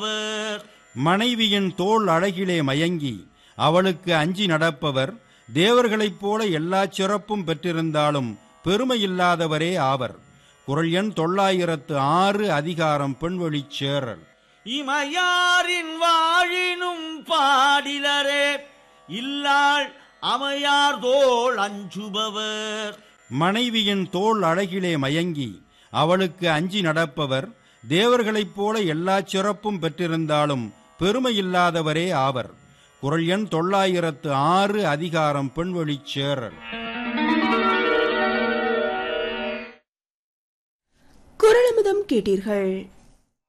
மனைவியின் தோள் அழகிலே மயங்கி அவளுக்கு அஞ்சி நடப்பவர் தேவர்களைப் போல எல்லா சிறப்பும் பெற்றிருந்தாலும் பெருமையில்லாதவரே ஆவர் குரல் எண் தொள்ளாயிரத்து ஆறு அதிகாரம் பெண்வழிச் சேரல் இமையாரின் வாழினும் பாடிலரே இல்லாள் அமையார் தோள் அஞ்சுபவர் மனைவியின் தோள் அழகிலே மயங்கி அவளுக்கு அஞ்சி நடப்பவர் தேவர்களைப் போல எல்லா சிறப்பும் பெற்றிருந்தாலும் பெருமையில்லாதவரே ஆவர் குரல் எண் தொள்ளாயிரத்து ஆறு அதிகாரம் பெண்வழிச் சேரல் குரலமுதம் கேட்டீர்கள்